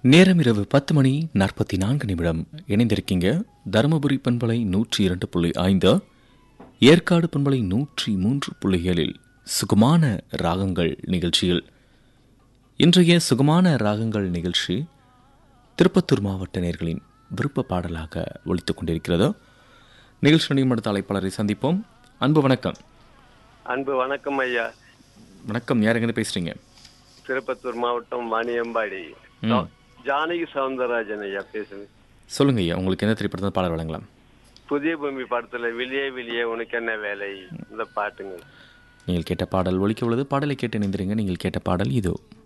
நேரம் இரவு பத்து மணி நாற்பத்தி நான்கு நிமிடம் இணைந்திருக்கீங்க தருமபுரி பண்பலை நூற்றி இரண்டு புள்ளி ஐந்து ஏற்காடு பண்பலை நூற்றி மூன்று புள்ளி ஏழில் சுகமான ராகங்கள் நிகழ்ச்சியில் இன்றைய சுகமான ராகங்கள் நிகழ்ச்சி திருப்பத்தூர் மாவட்ட நேர்களின் விருப்ப பாடலாக ஒலித்துக் கொண்டிருக்கிறது நிகழ்ச்சி நியமனத்த அழைப்பாளரை சந்திப்போம் அன்பு வணக்கம் அன்பு வணக்கம் ஐயா வணக்கம் யார் எங்கே பேசுறீங்க திருப்பத்தூர் மாவட்டம் வாணியம்பாடி ம். ஜானகி சவுந்தரராஜன் ஐயா பேசுங்க சொல்லுங்க ஐயா உங்களுக்கு எந்த திரைப்படத்தில் பாடல் வழங்கலாம் புதிய பூமி படத்துல வெளியே வெளியே உனக்கு என்ன வேலை இந்த பாட்டுங்க நீங்கள் கேட்ட பாடல் ஒலிக்க உள்ளது பாடலை கேட்டு இணைந்திருங்க நீங்கள் கேட்ட பாடல் இதோ